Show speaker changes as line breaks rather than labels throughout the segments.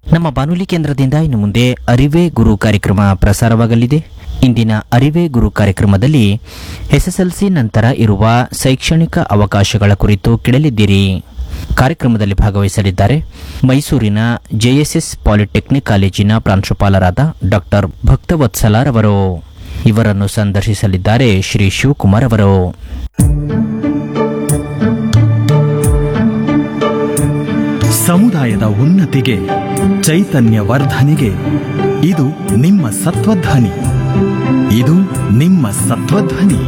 ನಮ್ಮ ಬಾನುಲಿ ಕೇಂದ್ರದಿಂದ ಇನ್ನು ಮುಂದೆ ಅರಿವೇ ಗುರು ಕಾರ್ಯಕ್ರಮ ಪ್ರಸಾರವಾಗಲಿದೆ ಇಂದಿನ ಅರಿವೇ ಗುರು ಕಾರ್ಯಕ್ರಮದಲ್ಲಿ ಎಸ್ಎಸ್ಎಲ್ಸಿ ನಂತರ ಇರುವ ಶೈಕ್ಷಣಿಕ ಅವಕಾಶಗಳ ಕುರಿತು ಕೇಳಲಿದ್ದೀರಿ ಕಾರ್ಯಕ್ರಮದಲ್ಲಿ ಭಾಗವಹಿಸಲಿದ್ದಾರೆ ಮೈಸೂರಿನ ಜೆಎಸ್ಎಸ್ ಪಾಲಿಟೆಕ್ನಿಕ್ ಕಾಲೇಜಿನ ಪ್ರಾಂಶುಪಾಲರಾದ ಡಾಕ್ಟರ್ ಭಕ್ತವತ್ಸಲಾರವರು ಇವರನ್ನು ಸಂದರ್ಶಿಸಲಿದ್ದಾರೆ ಶ್ರೀ ಶಿವಕುಮಾರ್ ಅವರು
ಸಮುದಾಯದ ಉನ್ನತಿಗೆ ಚೈತನ್ಯ ವರ್ಧನೆಗೆ ಇದು ನಿಮ್ಮ ಸತ್ವಧ್ವನಿ ಇದು ನಿಮ್ಮ ಸತ್ವಧ್ವನಿ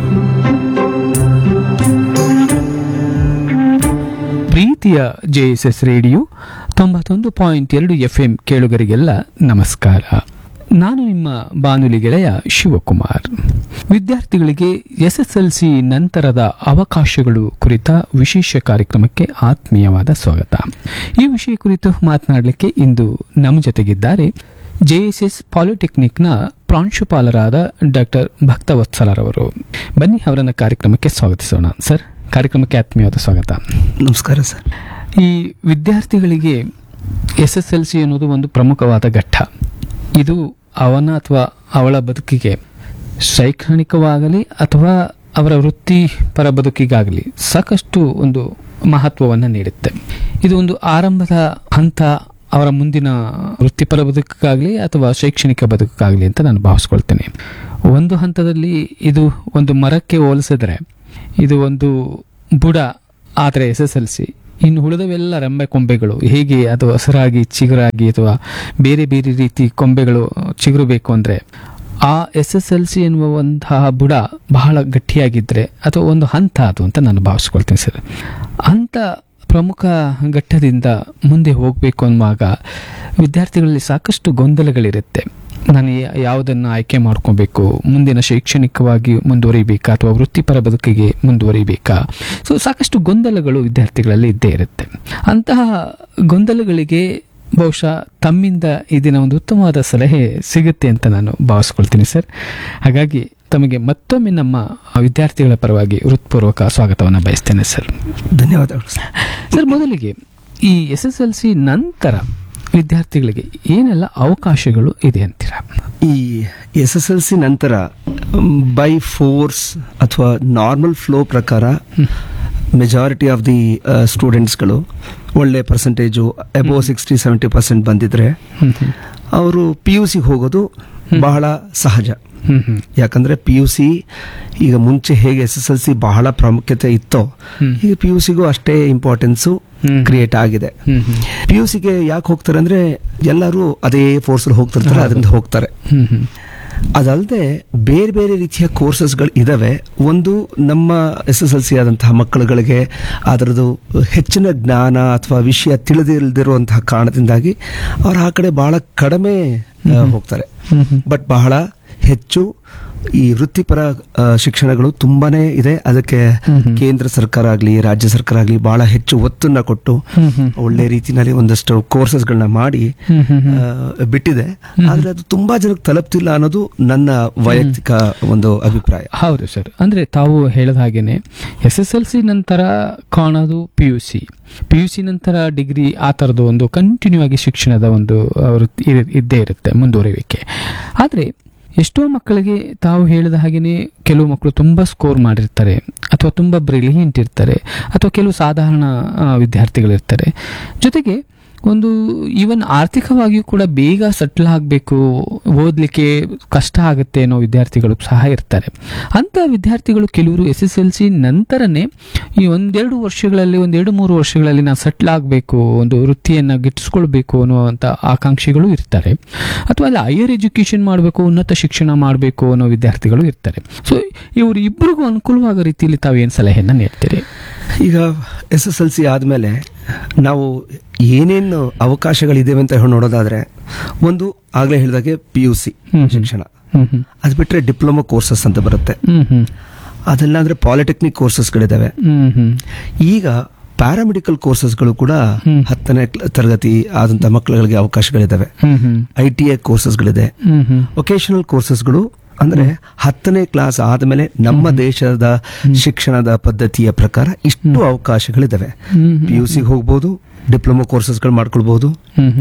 ಪ್ರೀತಿಯ ಜೆಎಸ್ಎಸ್ ರೇಡಿಯೋ ತೊಂಬತ್ತೊಂದು ಪಾಯಿಂಟ್ ಎರಡು ಎಫ್ ಎಂ ಕೇಳುಗರಿಗೆಲ್ಲ ನಮಸ್ಕಾರ ನಾನು ನಿಮ್ಮ ಬಾನುಲಿ ಗೆಳೆಯ ಶಿವಕುಮಾರ್ ವಿದ್ಯಾರ್ಥಿಗಳಿಗೆ ಎಸ್ಎಸ್ಎಲ್ಸಿ ನಂತರದ ಅವಕಾಶಗಳು ಕುರಿತ ವಿಶೇಷ ಕಾರ್ಯಕ್ರಮಕ್ಕೆ ಆತ್ಮೀಯವಾದ ಸ್ವಾಗತ ಈ ವಿಷಯ ಕುರಿತು ಮಾತನಾಡಲಿಕ್ಕೆ ಇಂದು ನಮ್ಮ ಜೊತೆಗಿದ್ದಾರೆ ಜೆಎಸ್ಎಸ್ ಪಾಲಿಟೆಕ್ನಿಕ್ನ ಪ್ರಾಂಶುಪಾಲರಾದ ಡಾಕ್ಟರ್ ಭಕ್ತವತ್ಸಲರವರು ಬನ್ನಿ ಅವರನ್ನ ಕಾರ್ಯಕ್ರಮಕ್ಕೆ ಸ್ವಾಗತಿಸೋಣ ಸರ್ ಕಾರ್ಯಕ್ರಮಕ್ಕೆ ಆತ್ಮೀಯವಾದ ಸ್ವಾಗತ
ನಮಸ್ಕಾರ ಸರ್
ಈ ವಿದ್ಯಾರ್ಥಿಗಳಿಗೆ ಎಸ್ ಎಸ್ ಎಲ್ ಸಿ ಅನ್ನೋದು ಒಂದು ಪ್ರಮುಖವಾದ ಘಟ್ಟ ಇದು ಅವನ ಅಥವಾ ಅವಳ ಬದುಕಿಗೆ ಶೈಕ್ಷಣಿಕವಾಗಲಿ ಅಥವಾ ಅವರ ವೃತ್ತಿಪರ ಬದುಕಿಗಾಗಲಿ ಸಾಕಷ್ಟು ಒಂದು ಮಹತ್ವವನ್ನು ನೀಡುತ್ತೆ ಇದು ಒಂದು ಆರಂಭದ ಹಂತ ಅವರ ಮುಂದಿನ ವೃತ್ತಿಪರ ಬದುಕಿಗಾಗಲಿ ಅಥವಾ ಶೈಕ್ಷಣಿಕ ಬದುಕಿಗಾಗಲಿ ಅಂತ ನಾನು ಭಾವಿಸ್ಕೊಳ್ತೇನೆ ಒಂದು ಹಂತದಲ್ಲಿ ಇದು ಒಂದು ಮರಕ್ಕೆ ಹೋಲಿಸಿದ್ರೆ ಇದು ಒಂದು ಬುಡ ಆದರೆ ಎಸ್ ಎಸ್ ಎಲ್ ಸಿ ಇನ್ನು ಉಳಿದವೆಲ್ಲ ರೆಂಬೆ ಕೊಂಬೆಗಳು ಹೇಗೆ ಅದು ಹಸಿರಾಗಿ ಚಿಗುರಾಗಿ ಅಥವಾ ಬೇರೆ ಬೇರೆ ರೀತಿ ಕೊಂಬೆಗಳು ಚಿಗುರಬೇಕು ಅಂದರೆ ಆ ಎಸ್ ಎಸ್ ಎಲ್ ಸಿ ಎನ್ನುವಂತಹ ಬುಡ ಬಹಳ ಗಟ್ಟಿಯಾಗಿದ್ದರೆ ಅಥವಾ ಒಂದು ಹಂತ ಅದು ಅಂತ ನಾನು ಭಾವಿಸ್ಕೊಳ್ತೀನಿ ಸರ್ ಅಂಥ ಪ್ರಮುಖ ಘಟ್ಟದಿಂದ ಮುಂದೆ ಹೋಗಬೇಕು ಅನ್ನುವಾಗ ವಿದ್ಯಾರ್ಥಿಗಳಲ್ಲಿ ಸಾಕಷ್ಟು ಗೊಂದಲಗಳಿರುತ್ತೆ ನಾನು ಯಾ- ಯಾವುದನ್ನು ಆಯ್ಕೆ ಮಾಡ್ಕೋಬೇಕು ಮುಂದಿನ ಶೈಕ್ಷಣಿಕವಾಗಿ ಮುಂದುವರಿಬೇಕಾ ಅಥವಾ ವೃತ್ತಿಪರ ಬದುಕಿಗೆ ಮುಂದುವರಿಬೇಕಾ ಸೊ ಸಾಕಷ್ಟು ಗೊಂದಲಗಳು ವಿದ್ಯಾರ್ಥಿಗಳಲ್ಲಿ ಇದ್ದೇ ಇರುತ್ತೆ ಅಂತಹ ಗೊಂದಲಗಳಿಗೆ ಬಹುಶಃ ತಮ್ಮಿಂದ ಈ ದಿನ ಒಂದು ಉತ್ತಮವಾದ ಸಲಹೆ ಸಿಗುತ್ತೆ ಅಂತ ನಾನು ಭಾವಿಸ್ಕೊಳ್ತೀನಿ ಸರ್ ಹಾಗಾಗಿ ತಮಗೆ ಮತ್ತೊಮ್ಮೆ ನಮ್ಮ ವಿದ್ಯಾರ್ಥಿಗಳ ಪರವಾಗಿ ಹೃತ್ಪೂರ್ವಕ ಸ್ವಾಗತವನ್ನು ಬಯಸ್ತೇನೆ ಸರ್
ಧನ್ಯವಾದಗಳು ಸರ್
ಸರ್ ಮೊದಲಿಗೆ ಈ ಎಸ್ ಎಸ್ ಎಲ್ ಸಿ ನಂತರ ವಿದ್ಯಾರ್ಥಿಗಳಿಗೆ ಏನೆಲ್ಲ ಅವಕಾಶಗಳು ಇದೆ ಅಂತೀರಾ
ಈ ಎಸ್ ಎಸ್ ಎಲ್ ಸಿ ನಂತರ ಬೈ ಫೋರ್ಸ್ ಅಥವಾ ನಾರ್ಮಲ್ ಫ್ಲೋ ಪ್ರಕಾರ ಮೆಜಾರಿಟಿ ಆಫ್ ದಿ ಸ್ಟೂಡೆಂಟ್ಸ್ಗಳು ಒಳ್ಳೆ percentage above sixty seventy percent ಬಂದಿದ್ರೆ ಅವರು ಪಿ ಯು ಸಿಗೆ ಹೋಗೋದು ಬಹಳ ಸಹಜ
ಹ್ಮ್ ಹ್ಮ್
ಯಾಕಂದ್ರೆ ಪಿ ಯು ಸಿ ಈಗ ಮುಂಚೆ ಹೇಗೆ ಎಸ್ ಎಸ್ ಎಲ್ ಸಿ ಬಹಳ ಪ್ರಾಮುಖ್ಯತೆ ಇತ್ತೋ
ಹ್ಮ್.
ಈಗ ಪಿ ಯು ಸಿಗೂ ಅಷ್ಟೇ ಇಂಪಾರ್ಟೆನ್ಸು
ಹ್ಮ್.
ಕ್ರಿಯೇಟ್ ಆಗಿದೆ
ಹ್ಮ್ ಹ್ಮ್
ಪಿ ಯು ಸಿಗೆ ಯಾಕೆ ಹೋಗ್ತಾರೆ ಅಂದ್ರೆ ಎಲ್ಲರೂ ಅದೇ ಫೋರ್ಸಲ್ಲಿ ಹೋಗ್ತಿರ್ತಾರೆ ಅದರಿಂದ ಹೋಗ್ತಾರೆ
ಹ್ಮ್ ಹ್ಮ್
ಅದಲ್ಲದೆ ಬೇರೆ ಬೇರೆ ರೀತಿಯ ಕೋರ್ಸಸ್ಗಳು ಇದಾವೆ ಒಂದು ನಮ್ಮ ಎಸ್ ಎಸ್ ಎಲ್ ಸಿ ಆದಂತಹ ಮಕ್ಕಳುಗಳಿಗೆ ಅದರದ್ದು ಹೆಚ್ಚಿನ ಜ್ಞಾನ ಅಥವಾ ವಿಷಯ ತಿಳಿದಿಲ್ದಿರುವಂತಹ ಕಾರಣದಿಂದಾಗಿ ಅವ್ರು ಆ ಕಡೆ ಬಹಳ ಕಡಿಮೆ ಆ, ಹೋಗ್ತಾರೆ
ಹ್ಮ್ ಹ್ಮ್
ಬಟ್ ಬಹಳ ಹೆಚ್ಚು ಈ ವೃತ್ತಿಪರ ಆ, ಶಿಕ್ಷಣಗಳು ತುಂಬಾನೇ ಇದೆ ಅದಕ್ಕೆ
ಹ್ಮ್ ಹ್ಮ್.
ಕೇಂದ್ರ ಸರ್ಕಾರ ಆಗಲಿ ರಾಜ್ಯ ಸರ್ಕಾರ ಆಗಲಿ ಬಹಳ ಹೆಚ್ಚು ಒತ್ತನ್ನ ಕೊಟ್ಟು
ಹ್ಮ್ ಹ್ಮ್
ಒಳ್ಳೆ ರೀತಿನಲ್ಲಿ ಒಂದಷ್ಟು ಕೋರ್ಸಸ್ಗಳನ್ನ ಮಾಡಿ
ಹ್ಮ್ ಹ್ಮ್ ಹ್ಮ್.
ಆ, ಬಿಟ್ಟಿದೆ ಆದ್ರೆ ಅದು ತುಂಬಾ ಜನಕ್ಕೆ ತಲುಪ್ತಿಲ್ಲ ಅನ್ನೋದು ನನ್ನ ವೈಯಕ್ತಿಕ ಒಂದು ಅಭಿಪ್ರಾಯ
ಹೌದು ಸರ್ ಅಂದ್ರೆ ತಾವು ಹೇಳಿದ ಹಾಗೇನೆ ಎಸ್ ಎಸ್ ಎಲ್ ಸಿ ನಂತರ ಕಾಣೋದು P U C P U C ನಂತರ ಡಿಗ್ರಿ ಆ ಥರದ್ದು ಒಂದು ಕಂಟಿನ್ಯೂ ಆಗಿ ಶಿಕ್ಷಣದ ಒಂದು ಆ, ವೃತ್ತಿ ಇರ್- ಇದ್ದೇ ಇರುತ್ತೆ ಮುಂದುವರಿಯುವಿಕೆ ಆದರೆ ಎಷ್ಟೋ ಮಕ್ಕಳಿಗೆ ತಾವು ಹೇಳಿದ ಹಾಗೆಯೇ ಕೆಲವು ಮಕ್ಕಳು ತುಂಬ ಸ್ಕೋರ್ ಮಾಡಿರ್ತಾರೆ ಅಥವಾ ತುಂಬ ಬ್ರಿಲಿಯಂಟ್ ಇರ್ತಾರೆ ಅಥವಾ ಕೆಲವು ಸಾಧಾರಣ ಆ, ವಿದ್ಯಾರ್ಥಿಗಳಿರ್ತಾರೆ ಜೊತೆಗೆ ಒಂದು ಈವನ್ ಆರ್ಥಿಕವಾಗಿಯೂ ಕೂಡ ಬೇಗ ಸೆಟ್ಲ್ ಆಗಬೇಕು ಓದಲಿಕ್ಕೆ ಕಷ್ಟ ಆಗುತ್ತೆ ಅನ್ನೋ ವಿದ್ಯಾರ್ಥಿಗಳು ಸಹ ಇರ್ತಾರೆ ಅಂಥ ವಿದ್ಯಾರ್ಥಿಗಳು ಕೆಲವರು ಎಸ್ ಎಸ್ ಎಲ್ ಸಿ ನಂತರನೇ ಈ ಒಂದೆರಡು ವರ್ಷಗಳಲ್ಲಿ ಒಂದೆರಡು ಮೂರು ವರ್ಷಗಳಲ್ಲಿ ನಾನು ಸೆಟ್ಲ್ ಆಗಬೇಕು ಒಂದು ವೃತ್ತಿಯನ್ನು ಗಿಟ್ಟಿಸ್ಕೊಳ್ಬೇಕು ಅನ್ನುವಂಥ ಆಕಾಂಕ್ಷಿಗಳು ಇರ್ತಾರೆ ಅಥವಾ ಅಲ್ಲಿ ಹೈಯರ್ ಎಜುಕೇಷನ್ ಮಾಡಬೇಕು ಉನ್ನತ ಶಿಕ್ಷಣ ಮಾಡಬೇಕು ಅನ್ನೋ ವಿದ್ಯಾರ್ಥಿಗಳು ಇರ್ತಾರೆ ಸೊ ಇವರು ಇಬ್ಬರಿಗೂ ಅನುಕೂಲವಾಗೋ ರೀತಿಯಲ್ಲಿ ತಾವೇನು ಸಲಹೆಯನ್ನು ನೀಡ್ತೀರಿ
ಈಗ ಎಸ್ ಎಸ್ ಎಲ್ ಸಿ ಆದಮೇಲೆ ನಾವು ಏನೇನು ಅವಕಾಶಗಳಿದ್ದೇವೆ ಅಂತ ಹೇಳಿ ನೋಡೋದಾದ್ರೆ ಒಂದು ಆಗ್ಲೇ ಹೇಳಿದಾಗೆ ಪಿ ಯು ಸಿ
ಹ್ಮ್ ಹ್ಮ್.
ಶಿಕ್ಷಣ
ಹ್ಮ್ ಹ್ಮ್
ಅದು ಬಿಟ್ರೆ ಡಿಪ್ಲೊಮಾ ಕೋರ್ಸಸ್ ಅಂತ ಬರುತ್ತೆ
ಹ್ಮ್ ಹ್ಮ್
ಅದೆಲ್ಲ ಅಂದ್ರೆ ಪಾಲಿಟೆಕ್ನಿಕ್ ಕೋರ್ಸಸ್ಗಳಿದಾವೆ
ಹ್ಮ್ ಹ್ಮ್
ಈಗ ಪ್ಯಾರಾಮೆಡಿಕಲ್ ಕೋರ್ಸಸ್ಗಳು ಕೂಡ
ಹ್ಮ್.
ಹತ್ತನೇ ಕ್ಲ- ತರಗತಿ ಆದಂತ ಮಕ್ಕಳುಗಳಿಗೆ ಅವಕಾಶಗಳಿದಾವೆ
ಹ್ಮ್ ಹ್ಮ್
ಐ ಟಿ ಐ ಕೋರ್ಸಸ್ಗಳಿದೆ
ಹ್ಮ್ ಹ್ಮ್
ವೊಕೇಶನಲ್ ಕೋರ್ಸಸ್ಗಳು ಅಂದ್ರೆ ಹತ್ತನೇ ಕ್ಲಾಸ್ ಆದಮೇಲೆ ನಮ್ಮ ದೇಶದ ಶಿಕ್ಷಣದ ಪದ್ಧತಿಯ ಪ್ರಕಾರ ಇಷ್ಟು ಅವಕಾಶಗಳಿದಾವೆ
ಹ್ಮ್ ಹ್ಮ್.
ಪಿ ಯು ಸಿಗೆ ಹೋಗ್ಬೋದು ಡಿಪ್ಲೊಮಾ ಕೋರ್ಸಸ್ಗಳು ಮಾಡ್ಕೊಳ್ಬಹುದು
ಹ್ಮ್ ಹ್ಮ್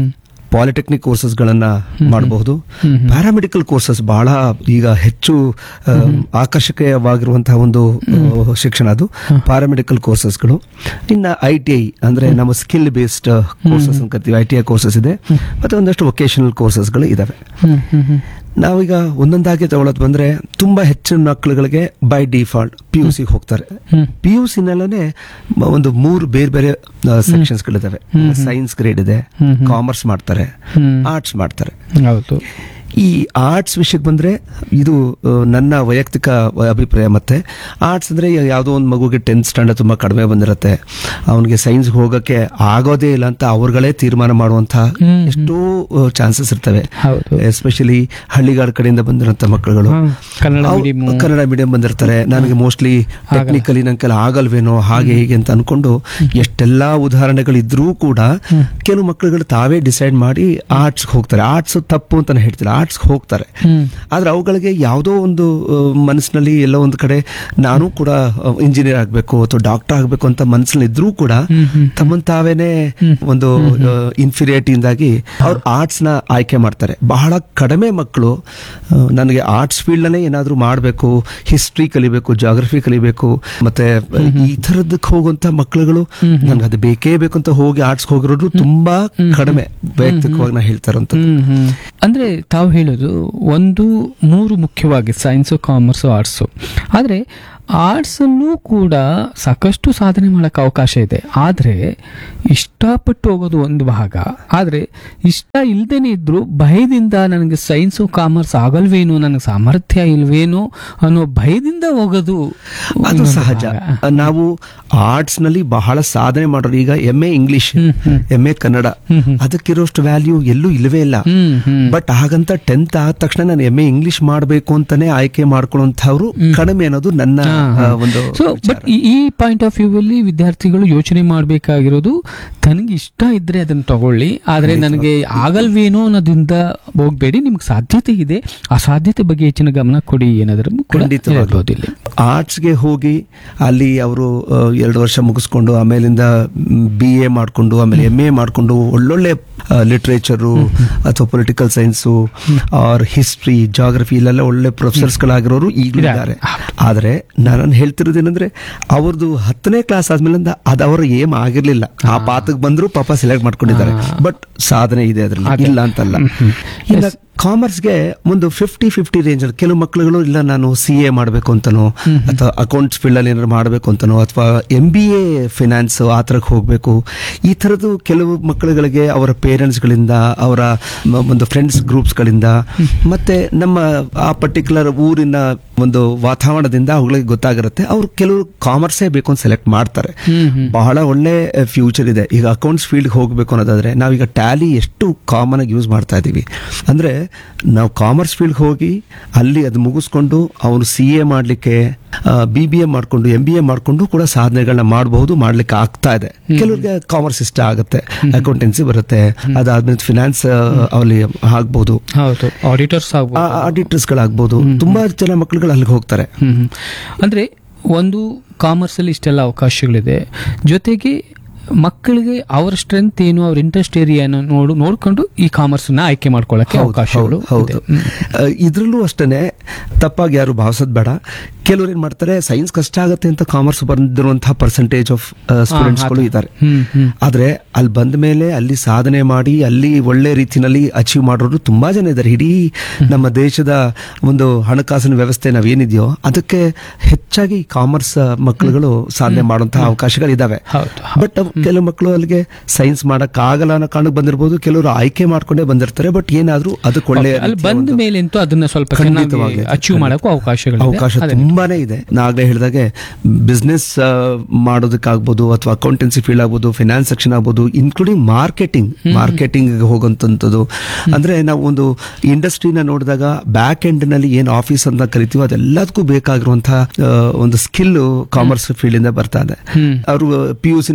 ಪಾಲಿಟೆಕ್ನಿಕ್ ಕೋರ್ಸಸ್ಗಳನ್ನ ಮಾಡಬಹುದು
ಹ್ಮ್ ಹ್ಮ್.
ಪ್ಯಾರಾಮೆಡಿಕಲ್ ಕೋರ್ಸಸ್ ಬಹಳ ಈಗ ಹೆಚ್ಚು ಆ, ಆಕರ್ಷಕವಾಗಿರುವಂತಹ ಒಂದು ಆ, ಶಿಕ್ಷಣ ಅದು ಪ್ಯಾರಾಮೆಡಿಕಲ್ ಕೋರ್ಸಸ್ಗಳು ಇನ್ನ ಐ ಟಿ ಐ ಅಂದ್ರೆ ನಮ್ಮ ಸ್ಕಿಲ್ ಬೇಸ್ಡ್ ಕೋರ್ಸಸ್ ಅಂತ ಕರಿತೀವಿ ಐ ಟಿ ಐ ಕೋರ್ಸಸ್ ಇದೆ ಮತ್ತೆ ಒಂದಷ್ಟು ವೊಕೇಶನಲ್ ಕೋರ್ಸಸ್ಗಳು ಇದಾವೆ
ಹ್ಮ್ ಹ್ಮ್ ಹ್ಮ್
ನಾವೀಗ ಒಂದೊಂದಾಗಿ ತಗೊಳ್ಳೋದು ಬಂದ್ರೆ ತುಂಬಾ ಹೆಚ್ಚಿನ ಮಕ್ಕಳುಗಳಿಗೆ by default P U C ಹೋಗ್ತಾರೆ
ಹ್ಮ್.
ಪಿ ಯು ಸಿನಲ್ಲೇ ಒಂದು ಮೂರು ಬೇರೆ ಬೇರೆ ಸೆಕ್ಷನ್ಸ್ ಗಳಿದಾವೆ ಸೈನ್ಸ್ ಗ್ರೇಡ್ ಇದೆ
ಹ್ಮ್ ಹ್ಮ್.
ಕಾಮರ್ಸ್ ಮಾಡ್ತಾರೆ
ಹ್ಮ್.
ಆರ್ಟ್ಸ್ ಮಾಡ್ತಾರೆ
ಹೌದು
ಈ ಆರ್ಟ್ಸ್ ವಿಷಯಕ್ಕೆ ಬಂದ್ರೆ ಇದು ಆ, ನನ್ನ ವೈಯಕ್ತಿಕ ಅಭಿಪ್ರಾಯ ಮತ್ತೆ ಆರ್ಟ್ಸ್ ಅಂದ್ರೆ ಈಗ ಯಾವುದೋ ಒಂದು ಮಗುಗೆ ಟೆಂತ್ ಸ್ಟ್ಯಾಂಡರ್ಡ್ ತುಂಬಾ ಕಡಿಮೆ ಬಂದಿರತ್ತೆ ಅವನಿಗೆ ಸೈನ್ಸ್ ಹೋಗಕ್ಕೆ ಆಗೋದೇ ಇಲ್ಲ ಅಂತ ಅವ್ರುಗಳೇ ತೀರ್ಮಾನ ಮಾಡುವಂತಹ
ಹ್ಮ್.
ಎಷ್ಟೋ ಚಾನ್ಸಸ್ ಇರ್ತವೆ
ಹೌದು
ಎಸ್ಪೆಷಲಿ ಹಳ್ಳಿಗಾಡ ಕಡೆಯಿಂದ ಬಂದಿರೋಂಥ ಮಕ್ಕಳುಗಳು
ಹಾ, ಕನ್ನಡ
ಅವ್-
medium.
ಕನ್ನಡ ಮೀಡಿಯಂ ಬಂದಿರ್ತಾರೆ ನನಗೆ ಮೋಸ್ಟ್ಲಿ ಟೆಕ್ನಿಕಲಿ ನನ್ನ ಕೆಲ ಆಗಲ್ವೇನೋ ಹಾಗೆ ಹೀಗೆ ಅಂತ ಅನ್ಕೊಂಡು ಎಷ್ಟೆಲ್ಲಾ ಉದಾಹರಣೆಗಳಿದ್ರೂ ಕೂಡ ಕೆಲವು ಮಕ್ಕಳುಗಳು ತಾವೇ ಡಿಸೈಡ್ ಮಾಡಿ ಆರ್ಟ್ಸ್ ಹೋಗ್ತಾರೆ ಆರ್ಟ್ಸ್ ತಪ್ಪು ಅಂತ ನಾನು ಹೇಳ್ತಿಲ್ಲ ಆರ್ಟ್ಸ್ ಹೋಗ್ತಾರೆ
ಹ್ಮ್
ಆದ್ರೆ ಅವುಗಳಿಗೆ ಯಾವುದೋ ಒಂದು ಆ, ಮನಸ್ಸಿನಲ್ಲಿ ಎಲ್ಲೋ ಒಂದು ಕಡೆ ನಾನು ಕೂಡ ಇಂಜಿನಿಯರ್ ಆಗಬೇಕು ಅಥವಾ ಡಾಕ್ಟರ್ ಆಗಬೇಕು ಅಂತ ಮನಸ್ಸಿನಲ್ಲಿ ಇದ್ರೂ ಕೂಡ
ಹ್ಮ್, ಹ್ಮ್.
ತಮ್ಮನ್ ತಾವೇನೆ ಒಂದು ಇನ್ಫೀರಿಯಾರಿಟಿಯಿಂದಾಗಿ ಅವ್ರು ಆರ್ಟ್ಸ್ ನ ಆಯ್ಕೆ ಮಾಡ್ತಾರೆ ಬಹಳ ಕಡಿಮೆ ಮಕ್ಕಳು ಆ, ನನಗೆ ಆರ್ಟ್ಸ್ ಫೀಲ್ಡ್ ನಲ್ಲೇ ಏನಾದ್ರೂ ಮಾಡಬೇಕು ಹಿಸ್ಟ್ರಿ ಕಲಿಬೇಕು ಜಾಗ್ರಫಿ ಕಲಿಬೇಕು ಮತ್ತೆ ಈ ತರದಕ್ಕೆ ಹೋಗುವಂತ ಮಕ್ಕಳುಗಳು ನನ್ಗೆ ಅದು ಬೇಕೇ ಬೇಕು ಅಂತ ಹೋಗಿ ಆರ್ಟ್ಸ್ ಹೋಗಿರೋದು ತುಂಬಾ ಕಡಿಮೆ ವೈಯಕ್ತಿಕವಾಗಿ ನಾ ಹೇಳ್ತಾ ಇರೋಂಥದ್ದು
ಹ್ಮ್ ಹ್ಮ್ ಅಂದ್ರೆ ತಾವು ಹೇಳೋದು ಒಂದು ಮೂರು ಮುಖ್ಯವಾಗಿ ಸೈನ್ಸು ಕಾಮರ್ಸು ಆರ್ಟ್ಸು ಆದ್ರೆ ಆರ್ಟ್ಸ್ ಅಲ್ಲೂ ಕೂಡ ಸಾಕಷ್ಟು ಸಾಧನೆ ಮಾಡಕ್ಕೆ ಅವಕಾಶ ಇದೆ ಆದ್ರೆ ಇಷ್ಟಪಟ್ಟು ಹೋಗೋದು ಒಂದು ಭಾಗ ಆದ್ರೆ ಇಷ್ಟ ಇಲ್ದೇನೆ ಇದ್ರು ಭಯದಿಂದ ನನಗೆ ಸೈನ್ಸು ಕಾಮರ್ಸ್ ಆಗಲ್ವೇನೋ ನನಗೆ ಸಾಮರ್ಥ್ಯ ಇಲ್ವೇನೋ ಅನ್ನೋ ಭಯದಿಂದ ಹೋಗೋದು
ಅದು
ಇನ್ನೊಂದು
ಸಹಜ
ಭಾಗ.
ನಾವು ಆರ್ಟ್ಸ್ ನಲ್ಲಿ ಬಹಳ ಸಾಧನೆ ಮಾಡೋರು ಈಗ ಎಂ ಎ ಇಂಗ್ಲಿಷ್
ಹ್ಮ್, ಹ್ಮ್.
ಎಂ ಎ ಕನ್ನಡ
ಹ್ಮ್, ಹ್ಮ್.
ಅದಕ್ಕಿರೋಷ್ಟು ವ್ಯಾಲ್ಯೂ ಎಲ್ಲೂ ಇಲ್ಲವೇ ಇಲ್ಲ
ಹ್ಮ್ ಹ್ಮ್
ಬಟ್ ಹಾಗಂತ ಟೆಂತ್ ಆದ ತಕ್ಷಣ ನಾನು ಎಂ ಎ ಇಂಗ್ಲಿಷ್ ಮಾಡಬೇಕು ಅಂತಾನೆ ಆಯ್ಕೆ ಮಾಡ್ಕೊಳ್ಳುವಂತವ್ರು ಕಡಿಮೆ ಅನ್ನೋದು ನನ್ನ ಆ, ಒಂದು
ಸೊ
ವಿಚಾರ.
ಬಟ್ ಈ ಪಾಯಿಂಟ್ ಆಫ್ ವ್ಯೂ ಅಲ್ಲಿ ವಿದ್ಯಾರ್ಥಿಗಳು ಯೋಚನೆ ಮಾಡಬೇಕಾಗಿರೋದು ತನಗೆ ಇಷ್ಟ ಇದ್ರೆ ಅದನ್ನ ತಗೊಳ್ಳಿ ಆದ್ರೆ ನನಗೆ ಆಗಲ್ವೇನೋ ಅನ್ನೋದ್ರಿಂದ ಹೋಗ್ಬೇಡಿ ನಿಮ್ಗೆ ಸಾಧ್ಯತೆ ಇದೆ ಆ ಸಾಧ್ಯತೆ ಬಗ್ಗೆ ಹೆಚ್ಚಿನ ಗಮನ ಕೊಡಿ ಏನಾದ್ರೂ ಕೂಡ
ಖಂಡಿತವಾಗ್ಲೂ.
ಹೇಳ್ಬೋದು ಇಲ್ಲಿ
ಆರ್ಟ್ಸ್ಗೆ ಹೋಗಿ ಅಲ್ಲಿ ಅವರು ಎರಡು ವರ್ಷ ಮುಗಿಸ್ಕೊಂಡು ಆಮೇಲಿಂದ ಬಿ ಎ ಮಾಡಿಕೊಂಡು ಆಮೇಲೆ ಎಂ ಎ ಮಾಡಿಕೊಂಡು ಒಳ್ಳೊಳ್ಳೆ ಲಿಟ್ರೇಚರು ಅಥವಾ political science or history geography ಇಲ್ಲೆಲ್ಲ ಒಳ್ಳೆ ಪ್ರೊಫೆಸರ್ಸ್ಗಳಾಗಿರೋರು ಈಗಲೂ ಇದ್ದಾರೆ ಆದರೆ ನಾನು ಹೇಳ್ತಿರೋದೇನಂದ್ರೆ ಅವ್ರದ್ದು ಹತ್ತನೇ ಕ್ಲಾಸ್ ಆದ್ಮೇಲಿಂದ ಅದು ಅವರ ಏಮ್ ಆಗಿರ್ಲಿಲ್ಲ ಆ ಪಾತಕ್ಕೆ ಬಂದ್ರು ಪಾಪ ಸೆಲೆಕ್ಟ್ ಮಾಡ್ಕೊಂಡಿದ್ದಾರೆ ಬಟ್ ಸಾಧನೆ ಇದೆ ಅದರಲ್ಲಿ ಇಲ್ಲ ಅಂತಲ್ಲ ಇನ್ನ ಕಾಮರ್ಸ್ಗೆ ಒಂದು ಫಿಫ್ಟಿ ಫಿಫ್ಟಿ ರೇಂಜ್ ಅಲ್ಲಿ ಕೆಲವು ಮಕ್ಕಳುಗಳು ಇಲ್ಲ ನಾನು ಸಿ ಎ ಮಾಡಬೇಕು ಅಂತನೋ ಅಥವಾ ಅಕೌಂಟ್ಸ್ ಫೀಲ್ಡ್ ಅಲ್ಲಿ ಏನಾದ್ರು ಮಾಡಬೇಕು ಅಂತನೋ ಅಥವಾ ಎಂ ಬಿ ಎ ಫಿನಾನ್ಸ್ ಆ ಥರಕ್ಕೆ ಹೋಗಬೇಕು ಈ ಥರದ್ದು ಕೆಲವು ಮಕ್ಕಳುಗಳಿಗೆ ಅವರ ಪೇರೆಂಟ್ಸ್ಗಳಿಂದ ಅವರ ಮ- ಒಂದು ಫ್ರೆಂಡ್ಸ್ ಗ್ರೂಪ್ಸ್ಗಳಿಂದ ಮತ್ತೆ ನಮ್ಮ ಆ ಪರ್ಟಿಕ್ಯುಲರ್ ಊರಿನ ಒಂದು ವಾತಾವರಣದಿಂದ ಅವುಗಳಿಗೆ ಗೊತ್ತಾಗಿರುತ್ತೆ ಅವ್ರು ಕೆಲವರು ಕಾಮರ್ಸೇ ಬೇಕು ಅಂತ ಸೆಲೆಕ್ಟ್ ಮಾಡ್ತಾರೆ ಬಹಳ ಒಳ್ಳೆ ಫ್ಯೂಚರ್ ಇದೆ ಈಗ ಅಕೌಂಟ್ಸ್ ಫೀಲ್ಡ್ ಹೋಗಬೇಕು ಅನ್ನೋದಾದ್ರೆ ನಾವೀಗ ಟ್ಯಾಲಿ ಎಷ್ಟು ಕಾಮನ್ ಆಗಿ ಯೂಸ್ ಮಾಡ್ತಾ ಇದ್ದೀವಿ ಅಂದ್ರೆ ನಾವು ಕಾಮರ್ಸ್ ಫೀಲ್ಡ್ ಹೋಗಿ ಅಲ್ಲಿ ಅದು ಮುಗಿಸ್ಕೊಂಡು ಅವನು ಸಿ ಎ ಮಾಡಲಿಕ್ಕೆ ಬಿ ಬಿ ಎ ಮಾಡ್ಕೊಂಡು ಎಂ ಬಿ ಎ ಮಾಡ್ಕೊಂಡು ಕೂಡ ಸಾಧನೆಗಳನ್ನ ಮಾಡಬಹುದು ಮಾಡ್ಲಿಕ್ಕೆ ಆಗ್ತಾ ಇದೆ ಕೆಲವ್ರಿಗೆ ಕಾಮರ್ಸ್ ಇಷ್ಟ ಆಗುತ್ತೆ ಅಕೌಂಟೆನ್ಸಿ ಬರುತ್ತೆ ಅದಾದ್ಮೇಲೆ ಫಿನಾನ್ಸ್ ಅಲ್ಲಿ ಆಗ್ಬಹುದು
ಹೌದು ಆಡಿಟರ್ಸ್ ಆಗ್ಬೋದು
ಆಡಿಟರ್ಸ್ ಗಳಾಗ್ಬೋದು ತುಂಬಾ ಜನ ಮಕ್ಕಳುಗಳು ಅಲ್ಲಿಗೆ ಹೋಗ್ತಾರೆ
ಹ್ಮ್ ಹ್ಮ್. ಅಂದ್ರೆ ಒಂದು ಕಾಮರ್ಸ್ ಅಲ್ಲಿ ಇಷ್ಟೆಲ್ಲ ಅವಕಾಶಗಳಿದೆ ಜೊತೆಗೆ ಮಕ್ಕಳಿಗೆ ಅವರ ಸ್ಟ್ರೆಂತ್ ಏನು ಅವ್ರ ಇಂಟ್ರೆಸ್ಟ್ ಏರಿಯಾನ ನೋಡು ನೋಡ್ಕೊಂಡು ಈ ಕಾಮರ್ಸ್ ನ ಆಯ್ಕೆ ಮಾಡ್ಕೊಳ್ಳಕ್ಕೆ
ಹೌದು,
ಅವಕಾಶಗಳು
ಹೌದು,
ಇದೆ.
ಹೌದು ಇದ್ರಲ್ಲೂ ಅಷ್ಟೇನೆ ತಪ್ಪಾಗಿ ಯಾರು ಭಾವಿಸೋದ್ ಬೇಡ ಕೆಲವರು ಏನ್ ಮಾಡ್ತಾರೆ ಸೈನ್ಸ್ ಕಷ್ಟ ಆಗುತ್ತೆ ಅಂತ ಕಾಮರ್ಸ್ ಬಂದಿರುವಂತಹ ಪರ್ಸೆಂಟೇಜ್ ಆಫ್ ಸ್ಟೂಡೆಂಟ್ಸ್ ಗಳು ಇದ್ದಾರೆ
ಹ್ಮ್ ಹ್ಮ್
ಆದ್ರೆ ಅಲ್ಲಿ ಬಂದ ಮೇಲೆ ಅಲ್ಲಿ ಸಾಧನೆ ಮಾಡಿ ಅಲ್ಲಿ ಒಳ್ಳೆ ರೀತಿನಲ್ಲಿ ಅಚೀವ್ ಮಾಡೋರು ತುಂಬಾ ಜನ ಇದ್ದಾರೆ ಇಡೀ ನಮ್ಮ ದೇಶದ ಒಂದು ಹಣಕಾಸಿನ ವ್ಯವಸ್ಥೆ ನಾವೇನಿದೆಯೋ ಅದಕ್ಕೆ ಹೆಚ್ಚಾಗಿ ಕಾಮರ್ಸ್ ಮಕ್ಕಳುಗಳು ಸಾಧನೆ ಮಾಡುವಂತಹ ಅವಕಾಶಗಳು ಇದಾವೆ
ಹೌದು
ಬಟ್ ಕೆಲವು ಮಕ್ಕಳು ಅಲ್ಲಿಗೆ ಸೈನ್ಸ್ ಮಾಡಕ್ ಆಗಲ್ಲ ಅನ್ನೋ ಕಾರಣಕ್ಕೆ ಬಂದಿರಬಹುದು ಕೆಲವರು ಆಯ್ಕೆ ಮಾಡ್ಕೊಂಡೇ ಬಂದಿರ್ತಾರೆ ಬಟ್ ಏನಾದ್ರೂ ಅದಕ್ಕೆ ಒಳ್ಳೆ
ಅಲ್ಲಿ
ರೀತಿಯ
ಬಂದ
ಒಂದು
ಮೇಲೆ ಅಂತೂ ಅದನ್ನ ಸ್ವಲ್ಪ
ಖಂಡಿತವಾಗಿ
ಅಚೀವ್ ಮಾಡಕ್ಕೂ ಅವಕಾಶಗಳು
ಅವಕಾಶ ತುಂಬಾನೇ ಇದೆ ನಾಗಲೇ ಹೇಳಿದಾಗೆ ಬಿಸ್ನೆಸ್ ಮಾಡೋದಕ್ಕಾಗ್ಬೋದು ಅಥವಾ ಅಕೌಂಟೆನ್ಸಿ ಫೀಲ್ಡ್ ಆಗ್ಬೋದು ಫಿನಾನ್ಸ್ ಸೆಕ್ಷನ್ ಆಗ್ಬೋದು ಇನ್ಕ್ಲೂಡಿಂಗ್ ಮಾರ್ಕೆಟಿಂಗ್ ಮಾರ್ಕೆಟಿಂಗ್ ಹೋಗುವಂತದ್ದು ಅಂದ್ರೆ ನಾವು ಒಂದು ಇಂಡಸ್ಟ್ರಿನ ನೋಡಿದಾಗ ಬ್ಯಾಕ್ ಎಂಡ್ ನಲ್ಲಿ ಏನ್ ಆಫೀಸ್ ಅಂತ ಕರಿತೀವೋ ಅದೆಲ್ಲದಕ್ಕೂ ಬೇಕಾಗಿರುವಂತಹ ಆ, ಒಂದು ಸ್ಕಿಲ್ ಕಾಮರ್ಸ್ ಫೀಲ್ಡ್ ಇಂದ ಬರ್ತಾ ಇದೆ
ಹ್ಮ್.
ಅವರು ಪಿ ಯು ಸಿ ನಲ್ಲಿ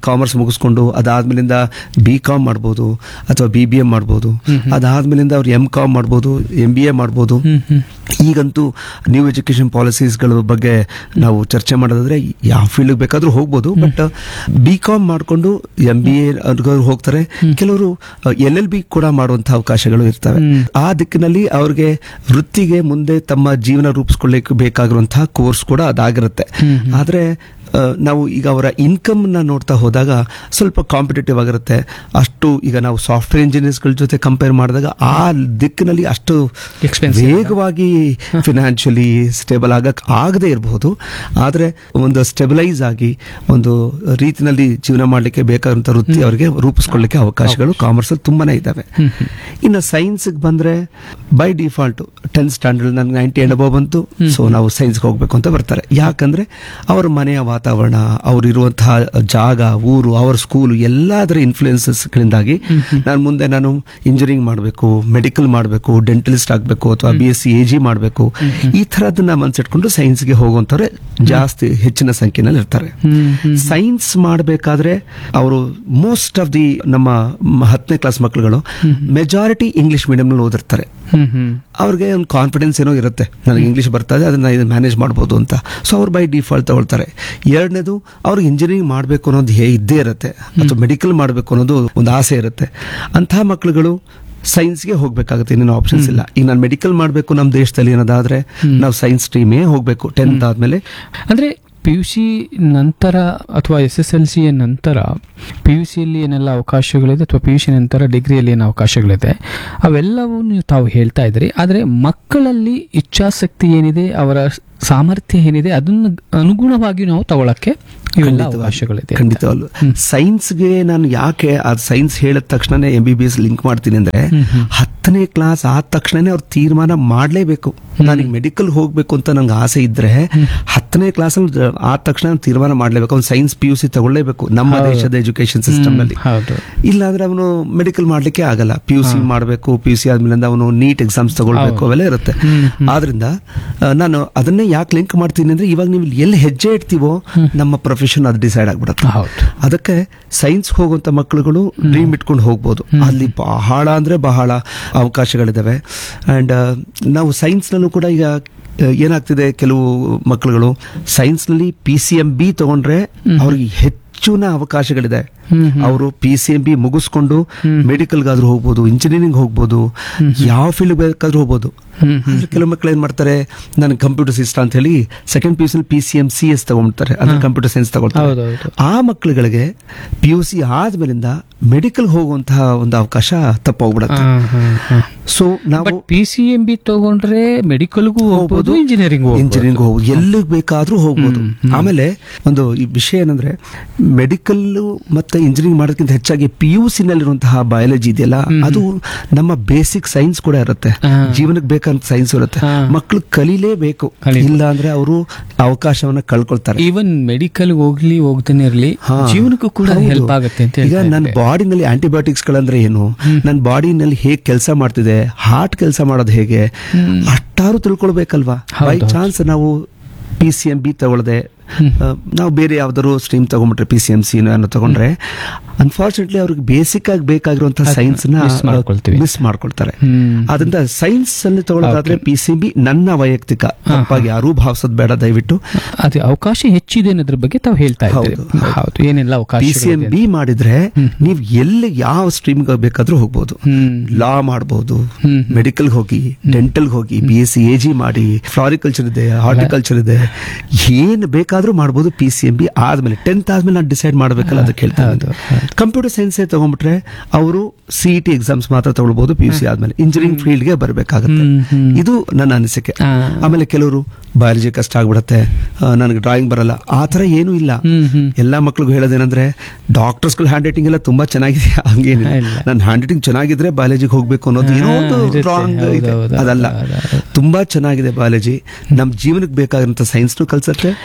ಕಾಮರ್ಸ್ ಮುಗಿಸ್ಕೊಂಡು ಅದಾದ್ಮೇಲಿಂದ ಬಿ ಕಾಮ್ ಮಾಡ್ಬೋದು ಅಥವಾ ಬಿ ಬಿ ಎಂ ಮಾಡ್ಬೋದು ಅದಾದ್ಮೇಲಿಂದ ಅವ್ರು ಎಂ ಕಾಮ್ ಮಾಡ್ಬೋದು ಎಂ ಬಿ ಎ ಮಾಡ್ಬೋದು ಈಗಂತೂ ನ್ಯೂ ಎಜುಕೇಶನ್ ಪಾಲಿಸೀಸ್ಗಳ ಬಗ್ಗೆ ನಾವು ಚರ್ಚೆ ಮಾಡೋದಾದ್ರೆ ಯಾವ ಫೀಲ್ಡ್ ಬೇಕಾದ್ರೂ ಹೋಗ್ಬೋದು ಬಟ್ ಬಿ ಕಾಮ್ ಮಾಡ್ಕೊಂಡು ಎಂ ಬಿ ಎ ಹೋಗ್ತಾರೆ ಕೆಲವರು ಎಲ್ ಎಲ್ ಬಿ ಕೂಡ ಮಾಡುವಂತಹ ಅವಕಾಶಗಳು ಇರ್ತವೆ ಆ ದಿಕ್ಕಿನಲ್ಲಿ ಅವ್ರಿಗೆ ವೃತ್ತಿಗೆ ಮುಂದೆ ತಮ್ಮ ಜೀವನ ರೂಪಿಸ್ಕೊಳ್ಳಿಕ್ಕೆ ಬೇಕಾಗಿರುವಂತಹ ಕೋರ್ಸ್ ಕೂಡ ಅದಾಗಿರುತ್ತೆ ಆದ್ರೆ ಆ, ನಾವು ಈಗ ಅವರ ಇನ್ಕಮ್ ನ ನೋಡ್ತಾ ಹೋದಾಗ ಸ್ವಲ್ಪ ಕಾಂಪಿಟೇಟಿವ್ ಆಗಿರುತ್ತೆ ಅಷ್ಟು ಈಗ ನಾವು ಸಾಫ್ಟ್ವೇರ್ ಇಂಜಿನಿಯರ್ಸ್ಗಳ ಜೊತೆ ಕಂಪೇರ್ ಮಾಡಿದಾಗ ಆ ದಿಕ್ಕಿನಲ್ಲಿ ಅಷ್ಟು
Expensive.
ವೇಗವಾಗಿ ಫಿನಾನ್ಷಿಯಲಿ ಸ್ಟೇಬಲ್ ಆಗಕ್ ಆಗದೆ ಇರಬಹುದು ಆದ್ರೆ ಒಂದು ಸ್ಟೆಬಿಲೈಸ್ ಆಗಿ ಒಂದು ರೀತಿನಲ್ಲಿ ಜೀವನ ಮಾಡಲಿಕ್ಕೆ ಬೇಕಾದಂತ ವೃತ್ತಿ ಅವರಿಗೆ ರೂಪಿಸ್ಕೊಳ್ಳಿಕ್ಕೆ ಅವಕಾಶಗಳು ಕಾಮರ್ಸ್ ಅಲ್ಲಿ ತುಂಬಾನೇ ಇದಾವೆ ಇನ್ನು ಸೈನ್ಸ್ ಬಂದ್ರೆ ಬೈ ಡಿಫಾಲ್ಟ್ ಟೆಂತ್ ಸ್ಟ್ಯಾಂಡರ್ಡ್ ನನ್ಗೆ ನೈಂಟಿ ಅಂಡ್ ಅಬೌವ್ ಬಂತು ಸೊ ನಾವು ಸೈನ್ಸ್ಗೆ ಹೋಗ್ಬೇಕು ಅಂತ ಬರ್ತಾರೆ ಯಾಕಂದ್ರೆ ಅವ್ರ ಮನೆಯ ವಾತಾವರಣ ಅವ್ರು ಇರುವಂತಹ ಜಾಗ ಊರು ಅವ್ರ ಸ್ಕೂಲು ಎಲ್ಲದರ ಇನ್ಫ್ಲೂಯೆನ್ಸಸ್ ಗಳಿಂದಾಗಿ ನಾನು ಮುಂದೆ ನಾನು ಇಂಜಿನಿಯರಿಂಗ್ ಮಾಡಬೇಕು ಮೆಡಿಕಲ್ ಮಾಡಬೇಕು ಡೆಂಟಲಿಸ್ಟ್ ಆಗಬೇಕು ಅಥವಾ B S C A G ಮಾಡಬೇಕು ಈ ಥರದನ್ನ ಮನ್ಸಿಟ್ಕೊಂಡು ಸೈನ್ಸ್ಗೆ ಹೋಗುವಂತವ್ರೆ ಜಾಸ್ತಿ ಹೆಚ್ಚಿನ ಸಂಖ್ಯೆನಲ್ಲಿ ಇರ್ತಾರೆ ಸೈನ್ಸ್ ಮಾಡಬೇಕಾದ್ರೆ ಅವರು ಮೋಸ್ಟ್ ಆಫ್ ದಿ ನಮ್ಮ ಮ- ಹತ್ತನೇ ಕ್ಲಾಸ್ ಮಕ್ಕಳುಗಳು ಮೆಜಾರಿಟಿ ಇಂಗ್ಲಿಷ್ ಮೀಡಿಯಂನಲ್ಲಿ ಓದಿರ್ತಾರೆ
ಹ್ಮ್ ಹ್ಮ್
ಅವ್ರಿಗೆ ಒಂದು ಕಾನ್ಫಿಡೆನ್ಸ್ ಏನೋ ಇರುತ್ತೆ ನನಗೆ ಇಂಗ್ಲಿಷ್ ಬರ್ತದೆ ಅದನ್ನ ಮ್ಯಾನೇಜ್ ಮಾಡ್ಬೋದು ಅಂತ ಸೊ ಅವ್ರು ಬೈ ಡಿಫಾಲ್ಟ್ ತಗೊಳ್ತಾರೆ ಎರಡನೇದು ಅವ್ರಿಗೆ ಇಂಜಿನಿಯರಿಂಗ್ ಮಾಡಬೇಕು ಅನ್ನೋದು ಹೇ ಇದ್ದೇ ಇರುತ್ತೆ ಅಥವಾ ಮೆಡಿಕಲ್ ಮಾಡಬೇಕು ಅನ್ನೋದು ಒಂದು ಆಸೆ ಇರುತ್ತೆ ಅಂತಹ ಮಕ್ಕಳುಗಳು ಸೈನ್ಸ್ಗೆ ಹೋಗ್ಬೇಕಾಗುತ್ತೆ ಇನ್ನೇನು ಆಪ್ಷನ್ಸ್ ಇಲ್ಲ ಈಗ ನಾನು ಮೆಡಿಕಲ್ ಮಾಡಬೇಕು ನಮ್ಮ ದೇಶದಲ್ಲಿ ಅನ್ನೋದಾದ್ರೆ ನಾವು ಸೈನ್ಸ್ ಸ್ಟ್ರೀಮೇ ಹೋಗ್ಬೇಕು ಟೆಂತ್ ಆದ್ಮೇಲೆ
ಅಂದ್ರೆ ಪಿ ಯು ಸಿ ನಂತರ ಅಥವಾ ಎಸ್ ಎಸ್ ಎಲ್ ಸಿ ನಂತರ ಪಿ ಯು ಸಿಯಲ್ಲಿ ಏನೆಲ್ಲ ಅವಕಾಶಗಳಿದೆ ಅಥವಾ ಪಿ ಯು ಸಿ ನಂತರ ಡಿಗ್ರಿಯಲ್ಲಿ ಏನು ಅವಕಾಶಗಳಿದೆ ಅವೆಲ್ಲವೂ ನೀವು ತಾವು ಹೇಳ್ತಾ ಇದ್ರಿ ಆದರೆ ಮಕ್ಕಳಲ್ಲಿ ಇಚ್ಛಾಸಕ್ತಿ ಏನಿದೆ ಅವರ ಸಾಮರ್ಥ್ಯ ಏನಿದೆ ಅದನ್ನು ಅನುಗುಣವಾಗಿ ನಾವು ತಗೊಳಕ್ಕೆ ಇವೆಲ್ಲ ಅವಕಾಶಗಳಿದೆ ಅಂತ.
ಖಂಡಿತವಲ್ಲ ಸೈನ್ಸ್ಗೆ ನಾನು ಯಾಕೆ ಆ ಸೈನ್ಸ್ ಹೇಳಿದ ತಕ್ಷಣನೇ M B B S link ಮಾಡ್ತೀನಿ ಅಂದ್ರೆ ಹತ್ತನೇ ಕ್ಲಾಸ್ ಆದ ತಕ್ಷಣನೇ ಅವ್ರು ತೀರ್ಮಾನ ಮಾಡಲೇಬೇಕು ನನಗೆ ಮೆಡಿಕಲ್ ಹೋಗ್ಬೇಕು ಅಂತ ನಂಗೆ ಆಸೆ ಇದ್ರೆ ಹತ್ತನೇ ಕ್ಲಾಸ್ ಆದ ತಕ್ಷಣ ನಾನ್ ತೀರ್ಮಾನ ಮಾಡಲೇಬೇಕು ಅವ್ನು ಸೈನ್ಸ್ ಪಿ ಯು ಸಿ ತಗೊಳ್ಳೇಬೇಕು ನಮ್ಮ
ಹೌದು.
ದೇಶದ ಎಜುಕೇಶನ್ ಸಿಸ್ಟಮ್ ನಲ್ಲಿ
ಹೌದು
ಇಲ್ಲಾಂದ್ರೆ ಅವನು ಮೆಡಿಕಲ್ ಮಾಡ್ಲಿಕ್ಕೆ ಆಗಲ್ಲ ಪಿ ಯು ಸಿ ಮಾಡಬೇಕು ಪಿ ಯು ಸಿ ಆದ್ಮೇಲೆ ಅವನು ನೀಟ್ ಎಕ್ಸಾಮ್ಸ್ ತಗೊಳ್ಬೇಕು
ಹೌದು.
ಅವೆಲ್ಲ ಇರುತ್ತೆ ಆದ್ರಿಂದ ಆ, ನಾನು ಅದನ್ನೇ ಯಾಕೆ ಲಿಂಕ್ ಮಾಡ್ತೀನಿ ಅಂದ್ರೆ ಇವಾಗ ನೀವು ಎಲ್ಲಿ ಹೆಜ್ಜೆ ಇಡ್ತೀವೋ ನಮ್ಮ ಪ್ರೊಫೆಷನ್ ಅದು ಡಿಸೈಡ್ ಆಗ್ಬಿಡುತ್ತೆ
ಹೌದು
ಅದಕ್ಕೆ ಸೈನ್ಸ್ ಹೋಗುವಂತ ಮಕ್ಕಳುಗಳು ಡ್ರೀಮ್ ಇಟ್ಕೊಂಡು ಹೋಗ್ಬೋದು ಅಲ್ಲಿ ಬಹಳ ಅಂದ್ರೆ ಬಹಳ ಅವಕಾಶಗಳಿದಾವೆ ಅಂಡ್ ನಾವು ಸೈನ್ಸ್ ನಲ್ಲೂ ಕೂಡ ಈಗ ಆ, ಏನಾಗ್ತಿದೆ ಕೆಲವು ಮಕ್ಕಳುಗಳು ಸೈನ್ಸ್ ನಲ್ಲಿ ಪಿ ಸಿ ಎಂ ಬಿ ತಗೊಂಡ್ರೆ ಅವ್ರಿಗೆ ಹೆಚ್ಚಿನ ಅವಕಾಶಗಳಿದೆ ಅವರು ಪಿ ಸಿ ಎಂ ಬಿ ಮುಗಿಸ್ಕೊಂಡು ಮೆಡಿಕಲ್ಗಾದ್ರೂ ಹೋಗ್ಬೋದು ಇಂಜಿನಿಯರಿಂಗ್ ಹೋಗ್ಬೋದು ಯಾವ ಫೀಲ್ಡ್ ಬೇಕಾದ್ರೂ ಹೋಗ್ಬೋದು ಆದ್ರೆ ಕೆಲವು ಮಕ್ಕಳು ಏನ್ ಮಾಡ್ತಾರೆ ನಾನು ಕಂಪ್ಯೂಟರ್ ಸಿಸ್ಟ ಅಂತ ಹೇಳಿ second P U C P C M C S ತಗೊಂಡ್ಬಿಡ್ತಾರೆ ಅಂದ್ರೆ ಕಂಪ್ಯೂಟರ್ ಸೈನ್ಸ್ ತಗೊಳ್ತಾರೆ
ಹೌದೌದು
ಆ ಮಕ್ಕಳುಗಳಿಗೆ ಪಿ ಯು ಸಿ ಆದ್ಮೇಲಿಂದ ಮೆಡಿಕಲ್ ಹೋಗುವಂತಹ ಒಂದು ಅವಕಾಶ ತಪ್ಪೋಗ್ಬಿಡತ್ತೆ ಸೊ ನಾವು
but P C M B ತಗೊಂಡ್ರೆ ಮೆಡಿಕಲ್ಗೂ ಹೋಗ್ಬೋದು ಇಂಜಿನಿಯರಿಂಗ್
ಇಂಜಿನಿಯರಿಂಗ್ ಹೋಗ್ಬೋದು ಎಲ್ಲಿಗೆ ಬೇಕಾದ್ರೂ ಹೋಗ್ಬೋದು ಆಮೇಲೆ ಒಂದು ಈ ವಿಷಯ ಏನಂದ್ರೆ ಮೆಡಿಕಲ್ ಮತ್ತೆ ಇಂಜಿನಿಯರಿಂಗ್ ಮಾಡೋದಕ್ಕಿಂತ ಹೆಚ್ಚಾಗಿ ಪಿ ಯು ಸಿ ನಲ್ಲಿರುವಂತಹ ಬಯಾಲಜಿ ಇದೆಯಲ್ಲ ಅದು ನಮ್ಮ ಬೇಸಿಕ್ ಸೈನ್ಸ್ ಕೂಡ ಇರುತ್ತೆ
ಹಾ.
ಜೀವನಕ್ಕೆ ಬೇಕಂತ ಸೈನ್ಸ್ ಇರುತ್ತೆ
ಹಾ.
ಮಕ್ಕಳು ಕಲೀಲೇಬೇಕು
ಕಲೀಬೇಕು.
ಇಲ್ಲ ಅಂದ್ರೆ ಅವರು ಅವಕಾಶವನ್ನ ಕಳ್ಕೊಳ್ತಾರೆ
ಈವನ್ ಮೆಡಿಕಲ್ ಹೋಗ್ಲಿ ಹೋಗ್ದೇನೆ ಇರ್ಲಿ
ಹಾ.
ಜೀವನಕ್ಕೂ ಕೂಡ
ಹೌದು.
ಹೆಲ್ಪ್ ಆಗುತ್ತೆ ಅಂತ
ಈಗ
ಹೇಳ್ತಾ
ನನ್ನ
ಇದ್ರಿ.
ಬಾಡಿನಲ್ಲಿ ಆಂಟಿಬಯೋಟಿಕ್ಸ್ ಗಳಂದ್ರೆ ಏನು ನನ್ನ ಬಾಡಿನಲ್ಲಿ ಹೇಗೆ ಕೆಲಸ ಮಾಡ್ತಿದೆ ಹಾರ್ಟ್ ಕೆಲಸ ಮಾಡೋದು ಹೇಗೆ ಅಷ್ಟಾರು ತಿಳ್ಕೊಳ್ಬೇಕಲ್ವಾ
ಹೌದು,
ಬೈ
ಹೌದು.
ಚಾನ್ಸ್ ನಾವು ಪಿ ಸಿ ಎಂ ಬಿ ತಗೊಳ್ಳದೆ ನಾವು ಬೇರೆ ಯಾವ್ದಾದ್ರು ಸ್ಟ್ರೀಮ್ ತಗೊಂಡ್ಬಿಟ್ರೆ ಪಿ ಸಿ ಎಂ ಸಿ ಅನ್ನೋ ತಗೊಂಡ್ರೆ ಅನ್ಫಾರ್ಚುನೇಟ್ಲಿ ಅವ್ರಿಗೆ ಬೇಸಿಕ್ ಆಗಿ ಬೇಕಾಗಿರುವಂತಹ
ಅದ್ನ
ಸೈನ್ಸ್ ನ
miss ಮಾಡ್ಕೊಳ್ತೀವಿ.
ಮಿಸ್ ಮಾಡ್ಕೊಳ್ತಾರೆ
ಹ್ಮ್.
ಆದ್ರಿಂದ ಸೈನ್ಸ್ ಅಲ್ಲಿ ತಗೊಳ್ಳೋದಾದ್ರೆ ಪಿ ಸಿ ಬಿ ನನ್ನ ವೈಯಕ್ತಿಕ ತಪ್ಪಾಗಿ ಯಾರೂ ಭಾವಿಸೋದು ಬೇಡ ದಯವಿಟ್ಟು
ಅದು ಅವಕಾಶ ಹೆಚ್ಚಿದೆ ಅನ್ನೋದ್ರ ಬಗ್ಗೆ ತಾವು ಹೇಳ್ತಾ ಇದ್ದೀರಿ
ಹೌದು, ಹೌದು.
ಹೌದು ಏನೆಲ್ಲ ಅವಕಾಶ
ಪಿ ಸಿ ಎಂ ಬಿ ಮಾಡಿದ್ರೆ ನೀವು ಎಲ್ಲಿ ಯಾವ ಸ್ಟ್ರೀಮ್ ಬೇಕಾದ್ರೂ ಹೋಗ್ಬೋದು
ಹ್ಮ್.
ಲಾ ಮಾಡಬಹುದು
ಹ್ಮ್.
ಮೆಡಿಕಲ್ ಹೋಗಿ ಡೆಂಟಲ್ ಹೋಗಿ B S C A G ಮಾಡಿ ಫ್ಲಾರಿಕಲ್ಚರ್ ಇದೆ ಹಾರ್ಟಿಕಲ್ಚರ್ ಇದೆ ಏನ್ ಬೇಕಾದ್ರೂ ಮಾಡ್ಬೋದು ಪಿ ಸಿ ಎಂ ಬಿ ಆದ್ಮೇಲೆ ಟೆಂತ್ ಆದ್ಮೇಲೆ ನಾನು ಡಿಸೈಡ್ ಮಾಡ್ಬೇಕಲ್ಲ ಅದಕ್ಕೆ ಹೇಳ್ತಾ
ಹೌದು,
ಕಂಪ್ಯೂಟರ್ ಸೈನ್ಸ್ ತಗೊಂಡ್ಬಿಟ್ರೆ ಅವರು ಸಿ ಟಿ ಎಕ್ಸಾಮ್ಸ್ ಮಾತ್ರ ತಗೊಳ್ಬಹುದು ಪಿ ಯು ಸಿ ಆದ್ಮೇಲೆ ಇಂಜಿನಿಯರಿಂಗ್ ಫೀಲ್ಡ್ ಗೆ ಬರಬೇಕಾಗುತ್ತೆ
ಹ್ಮ್, ಹ್ಮ್.
ಇದು ನನ್ನ ಅನಿಸಿಕೆ
ಆ.
ಆಮೇಲೆ ಕೆಲವರು ಬಯಾಲಜಿ ಕಷ್ಟ ಆಗ್ಬಿಡತ್ತೆ ಆ, ನನಗೆ ಡ್ರಾಯಿಂಗ್ ಬರಲ್ಲ ಆ ತರ ಏನೂ ಇಲ್ಲ
ಹ್ಮ್, ಹ್ಮ್.
ಎಲ್ಲಾ ಮಕ್ಳಿಗೂ ಹೇಳೋದೇನಂದ್ರೆ ಡಾಕ್ಟರ್ಸ್ಗಳ ಹ್ಯಾಂಡ್ ರೈಟಿಂಗ್ ಎಲ್ಲ ತುಂಬಾ ಚೆನ್ನಾಗಿದೆ ಹಂಗೇನಿಲ್ಲ
ಇಲ್ಲ.
ನನ್ನ ಹ್ಯಾಂಡ್ ರೈಟಿಂಗ್ ಚೆನ್ನಾಗಿದ್ರೆ ಬಯಾಲಜಿಗೆ ಹೋಗ್ಬೇಕು ಅನ್ನೋದು ಏನೋ ಒಂದು
ಹಾ, ಇರುತ್ತೆ.
ರಾಂಗ್
ಹೌದು,
ಇದೆ
ಹೌದು,
ಅದಲ್ಲ
ಹೌದು, ಹೌದು.
ತುಂಬಾ ಚೆನ್ನಾಗಿದೆ ಬಯಾಲಜಿ ನಮ್ ಜೀವನಕ್ಕೆ ಬೇಕಾಗಿರುವಂತ ಸೈನ್ಸ್ ಕಲ್ಸಕ್ಕೆ ಅವಕಾಶ ಇದೆ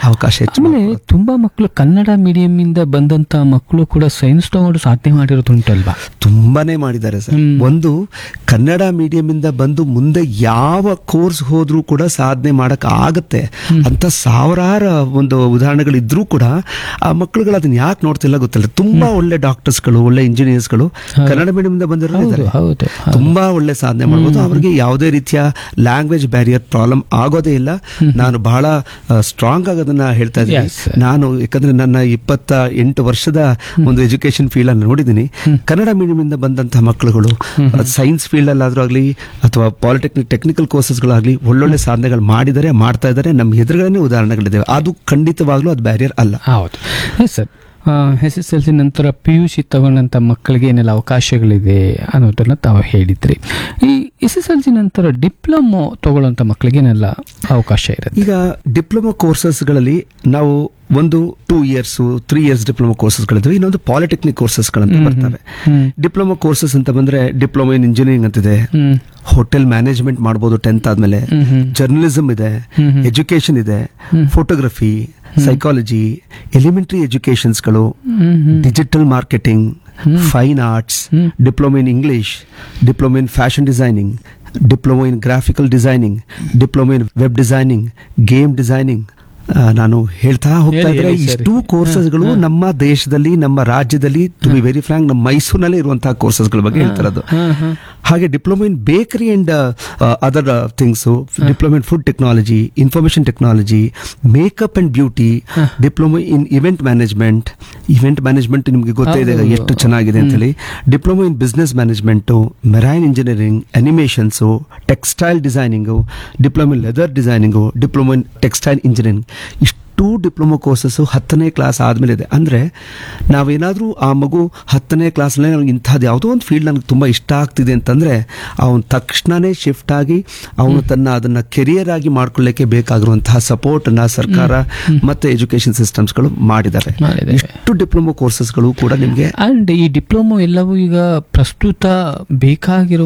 ಹೆಚ್ಚು
ಆಮೇಲೆ ತುಂಬಾ ಮಕ್ಕಳು ಕನ್ನಡ ಮೀಡಿಯಂ ಇಂದ ಬಂದಂತ ಮಕ್ಕಳು ಕೂಡ ಸೈನ್ಸ್ ತಗೊಂಡು ಸಾಧನೆ ಮಾಡಿರೋದುಂಟಲ್ವಾ
ತುಂಬಾನೇ ಮಾಡಿದ್ದಾರೆ ಸರ್
ಹ್ಮ್.
ಒಂದು ಕನ್ನಡ ಮೀಡಿಯಂ ಇಂದ ಬಂದು ಮುಂದೆ ಯಾವ ಕೋರ್ಸ್ ಹೋದ್ರೂ ಕೂಡ ಸಾಧನೆ ಮಾಡಕ್ ಆಗತ್ತೆ ಅಂತ ಸಾವಿರಾರು ಒಂದು ಉದಾಹರಣೆಗಳಿದ್ರೂ ಕೂಡ ಆ ಮಕ್ಕಳುಗಳು ಅದನ್ನ ಯಾಕೆ ನೋಡ್ತಿಲ್ಲ ಗೊತ್ತಿಲ್ಲ ತುಂಬಾ ಒಳ್ಳೆ ಡಾಕ್ಟರ್ಸ್ಗಳು ಒಳ್ಳೆ ಇಂಜಿನಿಯರ್ಸ್ಗಳು ಕನ್ನಡ ಮೀಡಿಯಂ ಇಂದ ಬಂದಿರೋರು
ಹೌದು
ಇದ್ದಾರೆ
ಹೌದು
ತುಂಬಾ ಒಳ್ಳೆ ಸಾಧನೆ ಮಾಡ್ಬೋದು ಅವ್ರಿಗೆ ಯಾವುದೇ ರೀತಿಯ ಲ್ಯಾಂಗ್ವೇಜ್ ಬ್ಯಾರಿಯರ್ ಪ್ರಾಬ್ಲಮ್ ಆಗೋದೇ ಇಲ್ಲ ನಾನು ಬಹಳ ಸ್ಟ್ರಾಂಗ್ ಆಗಿ ಅದನ್ನ ಹೇಳ್ತಾ ಇದ್ದೀನಿ
Yes, sir.
ನಾನು ಯಾಕಂದ್ರೆ ನನ್ನ ಇಪ್ಪತ್ತ ಎಂಟು ವರ್ಷದ ಒಂದು ಎಜುಕೇಶನ್ ಫೀಲ್ಡ್ ಅನ್ನು ನೋಡಿದ್ದೀನಿ ಕನ್ನಡ ಮೀಡಿಯಂ ಇಂದ ಬಂದಂತಹ ಮಕ್ಕಳುಗಳು ಸೈನ್ಸ್ ಫೀಲ್ಡ್ ಅಲ್ಲಾದ್ರೂ ಆಗ್ಲಿ ಅಥವಾ ಪಾಲಿಟೆಕ್ನಿಕ್ ಟೆಕ್ನಿಕಲ್ ಕೋರ್ಸಸ್ಗಳಾಗ್ಲಿ ಒಳ್ಳೊಳ್ಳೆ ಸಾಧನೆಗಳು ಮಾಡಿದ್ದಾರೆ ಮಾಡ್ತಾ ಇದ್ದಾರೆ ನಮ್ಮ ಎದುರುಗಡೆ ಉದಾಹರಣೆಗಳಿದ್ದಾವೆ ಅದು ಖಂಡಿತವಾಗ್ಲೂ ಅದು ಬ್ಯಾರಿಯರ್ ಅಲ್ಲ
ಹೌದು yes sir S S L C ನಂತರ ಪಿ ಯು ಸಿ ತಗೊಂಡಂತ ಮಕ್ಕಳಿಗೆ ಏನೆಲ್ಲ ಅವಕಾಶಗಳಿದೆ ಅನ್ನೋದನ್ನ ತಾವು ಹೇಳಿದ್ರಿ ಈ ಎಸ್ ಎಸ್ ಎಲ್ ಸಿ ನಂತರ ಡಿಪ್ಲೊಮೊ ತಗೊಳ್ಳೋಂಥ ಮಕ್ಕಳಿಗೆ ಏನೆಲ್ಲ ಅವಕಾಶ ಇರುತ್ತೆ
ಈಗ ಡಿಪ್ಲೊಮಾ ಕೋರ್ಸಸ್ಗಳಲ್ಲಿ ನಾವು ಒಂದು two years three years diploma ಕೋರ್ಸಸ್ಗಳಿದ್ದಾವೆ ಇನ್ನೊಂದು ಪಾಲಿಟೆಕ್ನಿಕ್ ಕೋರ್ಸಸ್ಗಳಂತ ಬರ್ತವೆ
ಹ್ಮ್.
ಡಿಪ್ಲೊಮಾ ಕೋರ್ಸಸ್ ಅಂತ ಬಂದ್ರೆ ಡಿಪ್ಲೊಮಾ ಇನ್ ಇಂಜಿನಿಯರಿಂಗ್ ಅಂತಿದೆ
ಹ್ಮ್
ಹೋಟೆಲ್ ಮ್ಯಾನೇಜ್ಮೆಂಟ್ ಮಾಡ್ಬೋದು ಟೆಂತ್ ಆದ್ಮೇಲೆ
ಹ್ಮ್ ಹ್ಮ್.
ಜರ್ನಲಿಸಮ್ ಇದೆ
ಹ್ಮ್ ಹ್ಮ್.
ಎಜುಕೇಶನ್ ಇದೆ ಫೋಟೋಗ್ರಫಿ ಸೈಕಾಲಜಿ ಎಲಿಮೆಂಟರಿ ಎಜುಕೇಶನ್ಸ್ಗಳು
ಹ್ಮ್ ಹ್ಮ್.
ಡಿಜಿಟಲ್ ಮಾರ್ಕೆಟಿಂಗ್ ಫೈನ್ ಆರ್ಟ್ಸ್
ಹ್ಮ್.
Diploma in English diploma in fashion designing diploma in graphical designing diploma in web designing game designing ನಾನು ಹೇಳ್ತಾ ಹೋಗ್ತಾ
ಹೇಳಿ,
ಇದ್ರೆ
ಹೇಳಿ, ಸರಿ.
ಇಷ್ಟು ಕೋರ್ಸಸ್ಗಳು ನಮ್ಮ ದೇಶದಲ್ಲಿ ನಮ್ಮ ರಾಜ್ಯದಲ್ಲಿ ಟು ಬಿ ವೆರಿ ಫ್ರಾಂಕ್ ನಮ್ಮ ಮೈಸೂರಿನಲ್ಲೇ ಇರುವಂತಹ ಕೋರ್ಸಸ್ಗಳ ಬಗ್ಗೆ ಹೇಳ್ತಿರೋದು
ಹಾ, ಹಾ.
ಹಾಗೆ diploma in bakery and other things diploma in food technology information technology makeup and beauty diploma in event management event management ನಿಮಗೆ ಗೊತ್ತೇ ಇದೆ
ಹೌದು.
ಎಷ್ಟು ಚೆನ್ನಾಗಿದೆ ಅಂತ ಹೇಳಿ diploma in business management marine engineering animations textile designing diploma in leather designing diploma in textile engineering ಇಷ್ಟು diploma courses ಹತ್ತನೇ ಕ್ಲಾಸ್ ಆದ್ಮೇಲೆ ಇದೆ ಅಂದ್ರೆ ನಾವೇನಾದ್ರೂ ಆ ಮಗು ಹತ್ತನೇ ಕ್ಲಾಸ್ನಲ್ಲಿ ನನಗೆ ಇಂಥದ್ದು ಯಾವುದೋ ಒಂದು ಫೀಲ್ಡ್ ನನಗೆ ತುಂಬಾ ಇಷ್ಟ ಆಗ್ತಿದೆ ಅಂತಂದ್ರೆ ಅವನು ತಕ್ಷಣನೇ ಶಿಫ್ಟ್ ಆಗಿ ಅವನು ತನ್ನ ಅದನ್ನ ಕೆರಿಯರ್ ಆಗಿ ಮಾಡ್ಕೊಳ್ಳಿಕ್ಕೆ ಬೇಕಾಗಿರುವಂತಹ ಸಪೋರ್ಟ್ ನ ಸರ್ಕಾರ ಮತ್ತೆ ಎಜುಕೇಶನ್ ಸಿಸ್ಟಮ್ಸ್ಗಳು ಮಾಡಿದ್ದಾರೆ
ಮಾಡಿದ್ದಾರೆ.
ಇಷ್ಟು ಡಿಪ್ಲೊಮಾ ಕೋರ್ಸಸ್ಗಳು ಕೂಡ ನಿಮಗೆ
ಅಂಡ್ ಈ ಡಿಪ್ಲೊಮೊ ಎಲ್ಲವೂ ಈಗ ಪ್ರಸ್ತುತ ಬೇಕಾಗಿರೋ